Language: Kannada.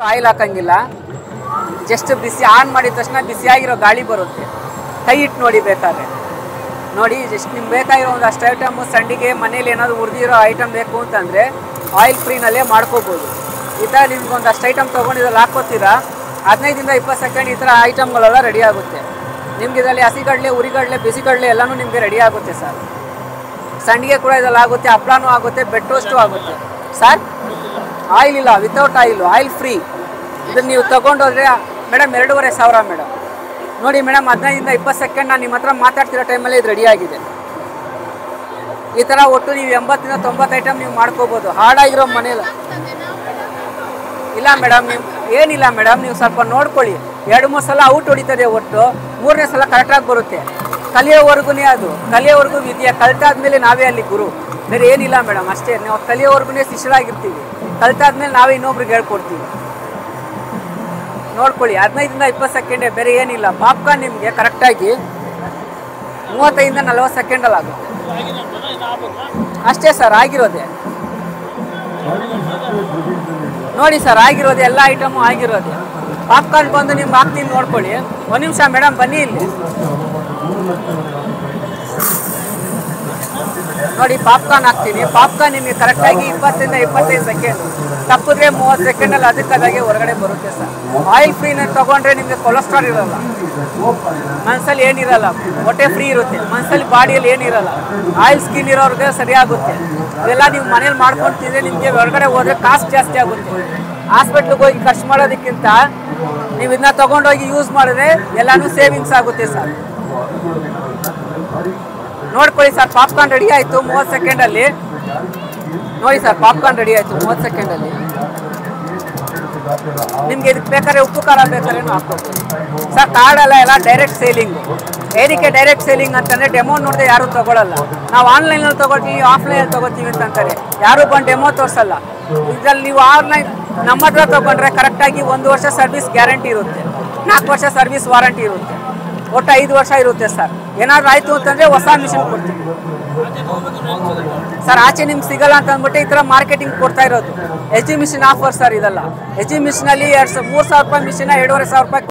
ಆಯಿಲ್ ಹಾಕಂಗಿಲ್ಲ ಜಸ್ಟ್ ಬಿಸಿ ಆನ್ ಮಾಡಿದ ತಕ್ಷಣ ಬಿಸಿಯಾಗಿರೋ ಗಾಳಿ ಬರುತ್ತೆ ಕೈ ಇಟ್ಟು ನೋಡಿ ಬೇಕಾದ್ರೆ ನೋಡಿ ಜಸ್ಟ್ ನಿಮ್ಗೆ ಬೇಕಾಗಿರೋ ಒಂದು ಅಷ್ಟು ಐಟಮು ಸಂಡಿಗೆ ಮನೇಲಿ ಏನಾದರೂ ಉರಿದಿರೋ ಐಟಮ್ ಬೇಕು ಅಂತಂದರೆ ಆಯಿಲ್ ಫ್ರೀನಲ್ಲೇ ಮಾಡ್ಕೋಬೋದು ಈ ಥರ ನಿಮ್ಗೆ ಒಂದು ಅಷ್ಟು ಐಟಮ್ ತೊಗೊಂಡಿದ್ರಲ್ಲಿ ಹಾಕ್ಕೋತೀರಾ ಹದಿನೈದಿಂದ ಇಪ್ಪತ್ತು ಸೆಕೆಂಡ್ ಈ ಥರ ಐಟಮ್ಗಳೆಲ್ಲ ರೆಡಿ ಆಗುತ್ತೆ ನಿಮ್ಗೆ ಇದರಲ್ಲಿ ಹಸಿಗಡಲೆ ಉರಿಗಡಲೆ ಬಿಸಿಗಡಲೆ ಎಲ್ಲನೂ ನಿಮಗೆ ರೆಡಿ ಆಗುತ್ತೆ ಸರ್ ಸಂಡಿಗೆ ಕೂಡ ಇದರಲ್ಲಿ ಆಗುತ್ತೆ ಹಪ್ಳನೂ ಆಗುತ್ತೆ ಬೆಡ್ ಟೋಸ್ಟು ಆಗುತ್ತೆ ಸರ್ ಆಯಿಲ್ ಇಲ್ಲ ವಿತೌಟ್ ಆಯಿಲ್ ಆಯಿಲ್ ಫ್ರೀ ಇದನ್ನು ನೀವು ತೊಗೊಂಡೋದ್ರೆ ಮೇಡಮ್ ಎರಡೂವರೆ ಸಾವಿರ ಮೇಡಮ್ ನೋಡಿ ಮೇಡಮ್ ಹದಿನೈದಿಂದ ಇಪ್ಪತ್ತು ಸೆಕೆಂಡ್ ನಾನು ನಿಮ್ಮ ಹತ್ರ ಮಾತಾಡ್ತಿರೋ ಟೈಮಲ್ಲಿ ಇದು ರೆಡಿ ಆಗಿದೆ ಈ ಥರ ಒಟ್ಟು ನೀವು ಎಂಬತ್ತರಿಂದ ತೊಂಬತ್ತು ಐಟಮ್ ನೀವು ಮಾಡ್ಕೋಬೋದು ಹಾಡಾಗಿರೋ ಮನೇಲಿ ಇಲ್ಲ ಮೇಡಮ್ ನೀವು ಏನಿಲ್ಲ ಮೇಡಮ್ ನೀವು ಸ್ವಲ್ಪ ನೋಡ್ಕೊಳ್ಳಿ ಎರಡು ಮೂರು ಸಲ ಔಟ್ ಹೊಡಿತದೆ ಒಟ್ಟು ಮೂರನೇ ಸಲ ಕರೆಕ್ಟಾಗಿ ಬರುತ್ತೆ ಕಲಿಯೋವರೆಗೂ ಅದು ಕಲಿಯೋವರೆಗೂ ವಿದ್ಯೆ ಕಲ್ತಾದ್ಮೇಲೆ ನಾವೇ ಅಲ್ಲಿ ಗುರು ಬೇರೆ ಏನಿಲ್ಲ ಮೇಡಮ್ ಅಷ್ಟೇ ನಾವು ಕಲಿಯೋವರೆಗೂ ಶಿಷ್ಯರಾಗಿರ್ತೀವಿ ಕಲ್ತಾದ್ಮೇಲೆ ನಾವೇ ಇನ್ನೊಬ್ರಿಗೆ ಹೇಳ್ಕೊಡ್ತೀವಿ ನೋಡ್ಕೊಳ್ಳಿ ಹದಿನೈದರಿಂದ ಇಪ್ಪತ್ತು ಸೆಕೆಂಡೇ ಬೇರೆ ಏನಿಲ್ಲ ಪಾಪ್ಕಾರ್ನ್ ನಿಮಗೆ ಕರೆಕ್ಟಾಗಿ ಮೂವತ್ತೈದರಿಂದ ನಲ್ವತ್ತು ಸೆಕೆಂಡಲ್ಲಿ ಆಗುತ್ತೆ ಅಷ್ಟೇ ಸರ್ ಆಗಿರೋದೆ ನೋಡಿ ಸರ್ ಆಗಿರೋದು ಎಲ್ಲ ಐಟಮು ಆಗಿರೋದೆ ಪಾಪ್ಕಾರ್ನ್ ಬಂದು ನಿಮ್ಗೆ ಹಾಕ್ತೀನಿ ನೋಡ್ಕೊಳ್ಳಿ ಒಂದು ನಿಮಿಷ ಮೇಡಮ್ ಬನ್ನಿ ಇಲ್ಲಿ ನೋಡಿ ಪಾಪ್ಕಾರ್ನ್ ಹಾಕ್ತೀನಿ ಪಾಪ್ಕಾರ್ನ್ ನಿಮಗೆ ಕರೆಕ್ಟಾಗಿ ಇಪ್ಪತ್ತರಿಂದ ಇಪ್ಪತ್ತೈದು ಸೆಕೆಂಡ್ ತಪ್ಪಿದ್ರೆ ಮೂವತ್ತು ಸೆಕೆಂಡಲ್ಲಿ ಅದಕ್ಕೆ ಅದಾಗೆ ಹೊರಗಡೆ ಬರುತ್ತೆ ಸರ್ ಆಯಿಲ್ ಫ್ರೀನ ತೊಗೊಂಡ್ರೆ ನಿಮಗೆ ಕೊಲೆಸ್ಟ್ರಾಲ್ ಇರಲ್ಲ ಮನಸ್ಸಲ್ಲಿ ಏನಿರಲ್ಲ ಹೊಟ್ಟೆ ಫ್ರೀ ಇರುತ್ತೆ ಮನಸ್ಸಲ್ಲಿ ಬಾಡಿಯಲ್ಲಿ ಏನಿರಲ್ಲ ಆಯಿಲ್ ಸ್ಕಿನ್ ಇರೋರಿಗೆ ಸರಿಯಾಗುತ್ತೆ ಇವೆಲ್ಲ ನೀವು ಮನೇಲಿ ಮಾಡ್ಕೊಂಡು ತಿಂದರೆ ನಿಮಗೆ ಹೊರಗಡೆ ಹೋದ್ರೆ ಕಾಸ್ಟ್ ಜಾಸ್ತಿ ಆಗುತ್ತೆ ಹಾಸ್ಪಿಟ್ಲಿಗೆ ಹೋಗಿ ಖರ್ಚು ಮಾಡೋದಕ್ಕಿಂತ ನೀವು ಇದನ್ನ ತೊಗೊಂಡೋಗಿ ಯೂಸ್ ಮಾಡಿದ್ರೆ ಎಲ್ಲಾನು ಸೇವಿಂಗ್ಸ್ ಆಗುತ್ತೆ ಸರ್ ನೋಡ್ಕೊಳ್ಳಿ ಸರ್ ಪಾಪ್ಕಾರ್ನ್ ರೆಡಿ ಆಯಿತು ಮೂವತ್ತು ಸೆಕೆಂಡಲ್ಲಿ ನೋಡಿ ಸರ್ ಪಾಪ್ಕಾರ್ನ್ ರೆಡಿ ಆಯಿತು ಮೂವತ್ತು ಸೆಕೆಂಡಲ್ಲಿ ನಿಮ್ಗೆ ಇದಕ್ಕೆ ಬೇಕಾದ್ರೆ ಉಪ್ಪು ಖಾರ ಬೇಕಾದ್ರೆ ಹಾಕ್ಬೋದು ಸರ್ ಕಾರ್ಡೆಲ್ಲ ಎಲ್ಲ ಡೈರೆಕ್ಟ್ ಸೇಲಿಂಗ್ ಏನಕ್ಕೆ ಡೈರೆಕ್ಟ್ ಸೇಲಿಂಗ್ ಅಂತಂದರೆ ಡೆಮೋ ನೋಡಿದ್ರೆ ಯಾರು ತಗೊಳ್ಳಲ್ಲ ನಾವು ಆನ್ಲೈನಲ್ಲಿ ತೊಗೊಳ್ತೀವಿ ಆಫ್ಲೈನಲ್ಲಿ ತೊಗೋತೀವಿ ಅಂತಂತಾರೆ ಯಾರು ಬಂದು ಡೆಮೋ ತೋರಿಸಲ್ಲ ಇದರಲ್ಲಿ ನೀವು ಆನ್ಲೈನ್ ನಮ್ಮ ಹತ್ರ ತೊಗೊಂಡ್ರೆ ಕರೆಕ್ಟಾಗಿ ಒಂದು ವರ್ಷ ಸರ್ವಿಸ್ ಗ್ಯಾರಂಟಿ ಇರುತ್ತೆ ನಾಲ್ಕು ವರ್ಷ ಸರ್ವಿಸ್ ವಾರಂಟಿ ಇರುತ್ತೆ ಒಟ್ಟು ಐದು ವರ್ಷ ಇರುತ್ತೆ ಸರ್ ಏನಾದ್ರು ಆಯಿತು ಅಂತಂದರೆ ಹೊಸ ಮಿಷಿನ್ ಕೊಡ್ತೀವಿ ಸರ್ ಆಚೆ ನಿಮ್ಗೆ ಸಿಗಲ್ಲ ಅಂತ ಅಂದ್ಬಿಟ್ಟು ಈ ಥರ ಮಾರ್ಕೆಟಿಂಗ್ ಕೊಡ್ತಾ ಇರೋದು H G machine offer sir ಇದೆಲ್ಲ ಎಚ್ ಜಿ ಮಿಷಿನಲ್ಲಿ ಎರಡು ಮೂರು ಸಾವಿರ ರೂಪಾಯಿ ಮಿಷಿನ ಎರಡೂವರೆ ಸಾವಿರ ರೂಪಾಯಿ